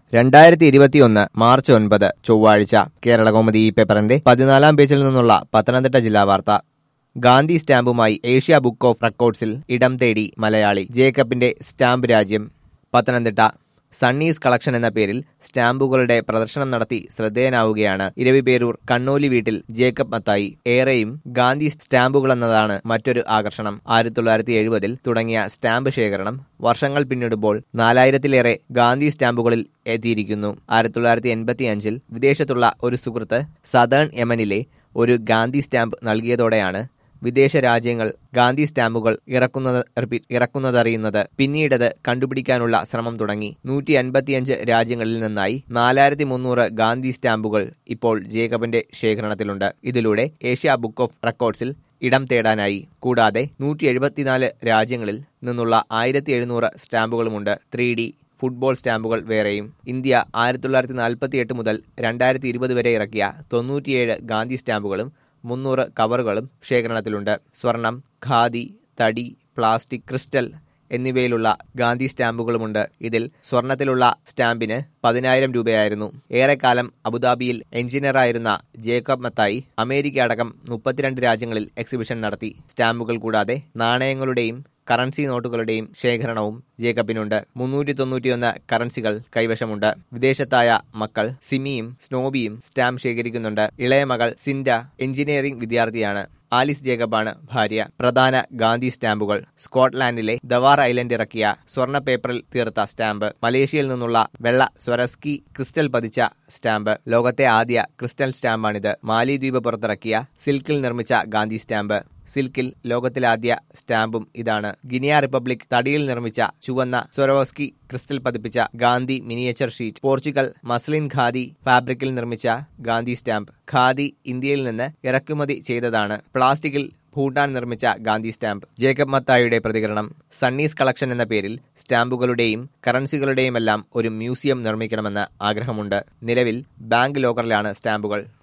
രണ്ടായിരത്തി ഇരുപത്തിയൊന്ന് മാർച്ച് ഒൻപത് ചൊവ്വാഴ്ച കേരള കൗമുദി ഈ പേപ്പറിന്റെ പതിനാലാം പേജിൽ നിന്നുള്ള പത്തനംതിട്ട ജില്ലാ വാർത്ത ഗാന്ധി സ്റ്റാമ്പുമായി ഏഷ്യ ബുക്ക് ഓഫ് റെക്കോർഡ്സിൽ ഇടം തേടി മലയാളി ജേക്കബിന്റെ സ്റ്റാമ്പ് രാജ്യം പത്തനംതിട്ട സണ്ണീസ് കളക്ഷൻ എന്ന പേരിൽ സ്റ്റാമ്പുകളുടെ പ്രദർശനം നടത്തി ശ്രദ്ധേയനാവുകയാണ് ഇരവിപേരൂർ കണ്ണോലി വീട്ടിൽ ജേക്കബ് മത്തായി ഏറെയും ഗാന്ധി സ്റ്റാമ്പുകൾ എന്നതാണ് മറ്റൊരു ആകർഷണം ആയിരത്തി തൊള്ളായിരത്തി എഴുപതിൽ തുടങ്ങിയ സ്റ്റാമ്പ് ശേഖരണം വർഷങ്ങൾ പിന്നിടുമ്പോൾ നാലായിരത്തിലേറെ ഗാന്ധി സ്റ്റാമ്പുകളിൽ എത്തിയിരിക്കുന്നു ആയിരത്തി തൊള്ളായിരത്തി എൺപത്തി അഞ്ചിൽ വിദേശത്തുള്ള ഒരു സുഹൃത്ത് സദേൺ യമനിലെ ഒരു ഗാന്ധി സ്റ്റാമ്പ് നൽകിയതോടെയാണ് വിദേശ രാജ്യങ്ങൾ ഗാന്ധി സ്റ്റാമ്പുകൾ ഇറക്കുന്നത് റിപ്പീറ്റ്, ഇറക്കുന്നതറിയുന്നത് പിന്നീടത് കണ്ടുപിടിക്കാനുള്ള ശ്രമം തുടങ്ങി നൂറ്റി അൻപത്തിയഞ്ച് രാജ്യങ്ങളിൽ നിന്നായി നാലായിരത്തി മുന്നൂറ് ഗാന്ധി സ്റ്റാമ്പുകൾ ഇപ്പോൾ ജേക്കബിന്റെ ശേഖരണത്തിലുണ്ട് ഇതിലൂടെ ഏഷ്യ ബുക്ക് ഓഫ് റെക്കോർഡ്സിൽ ഇടം തേടാനായി കൂടാതെ നൂറ്റി എഴുപത്തിനാല് രാജ്യങ്ങളിൽ നിന്നുള്ള ആയിരത്തി എഴുന്നൂറ് സ്റ്റാമ്പുകളുമുണ്ട് ത്രീ ഡി ഫുട്ബോൾ സ്റ്റാമ്പുകൾ വേറെയും ഇന്ത്യ ആയിരത്തി തൊള്ളായിരത്തി നാൽപ്പത്തി എട്ട് മുതൽ രണ്ടായിരത്തി ഇരുപത് വരെ ഇറക്കിയ തൊണ്ണൂറ്റിയേഴ് ഗാന്ധി സ്റ്റാമ്പുകളും മുന്നൂറ് കവറുകളും ശേഖരണത്തിലുണ്ട് സ്വർണം ഖാദി തടി പ്ലാസ്റ്റിക് ക്രിസ്റ്റൽ എന്നിവയിലുള്ള ഗാന്ധി സ്റ്റാമ്പുകളുമുണ്ട് ഇതിൽ സ്വർണത്തിലുള്ള സ്റ്റാമ്പിന് പതിനായിരം രൂപയായിരുന്നു ഏറെക്കാലം അബുദാബിയിൽ എഞ്ചിനീയറായിരുന്ന ജേക്കബ് മത്തായി അമേരിക്ക അടക്കം മുപ്പത്തിരണ്ട് രാജ്യങ്ങളിൽ എക്സിബിഷൻ നടത്തി സ്റ്റാമ്പുകൾ കൂടാതെ നാണയങ്ങളുടെയും കറൻസി നോട്ടുകളുടെയും ശേഖരണവും ജേക്കബിനുണ്ട് മുന്നൂറ്റി തൊണ്ണൂറ്റിയൊന്ന് കറൻസികൾ കൈവശമുണ്ട് വിദേശത്തായ മക്കൾ സിമിയും സ്നോബിയും സ്റ്റാമ്പ് ശേഖരിക്കുന്നുണ്ട് ഇളയ മകൾ സിൻഡ എഞ്ചിനീയറിംഗ് വിദ്യാർത്ഥിയാണ് ആലിസ് ജേക്കബാണ് ഭാര്യ പ്രധാന ഗാന്ധി സ്റ്റാമ്പുകൾ സ്കോട്ട്ലാൻഡിലെ ദവാർ ഐലൻഡ് ഇറക്കിയ സ്വർണ്ണ പേപ്പറിൽ തീർത്ത സ്റ്റാമ്പ് മലേഷ്യയിൽ നിന്നുള്ള വെള്ള സ്വരസ്കി ക്രിസ്റ്റൽ പതിച്ച സ്റ്റാമ്പ് ലോകത്തെ ആദ്യ ക്രിസ്റ്റൽ സ്റ്റാമ്പാണിത് മാലിദ്വീപ് പുറത്തിറക്കിയ സിൽക്കിൽ നിർമ്മിച്ച ഗാന്ധി സ്റ്റാമ്പ് സിൽക്കിൽ ലോകത്തിലാദ്യ സ്റ്റാമ്പും ഇതാണ് ഗിനിയ റിപ്പബ്ലിക് തടിയിൽ നിർമ്മിച്ച ചുവന്ന സ്വരോസ്കി ക്രിസ്റ്റൽ പതിപ്പിച്ച Gandhi miniature sheet Portugal muslin khadi ഫാബ്രിക്കിൽ നിർമ്മിച്ച ഗാന്ധി സ്റ്റാമ്പ് ഖാദി ഇന്ത്യയിൽ നിന്ന് ഇറക്കുമതി ചെയ്തതാണ് പ്ലാസ്റ്റിക്കിൽ ഭൂട്ടാൻ നിർമ്മിച്ച ഗാന്ധി സ്റ്റാമ്പ് ജേക്കബ് മത്തായിയുടെ പ്രതികരണം സണ്ണീസ് കളക്ഷൻ എന്ന പേരിൽ സ്റ്റാമ്പുകളുടെയും കറൻസികളുടെയുമെല്ലാം ഒരു മ്യൂസിയം നിർമ്മിക്കണമെന്ന് ആഗ്രഹമുണ്ട് നിലവിൽ ബാങ്ക് ലോക്കറിലാണ് സ്റ്റാമ്പുകൾ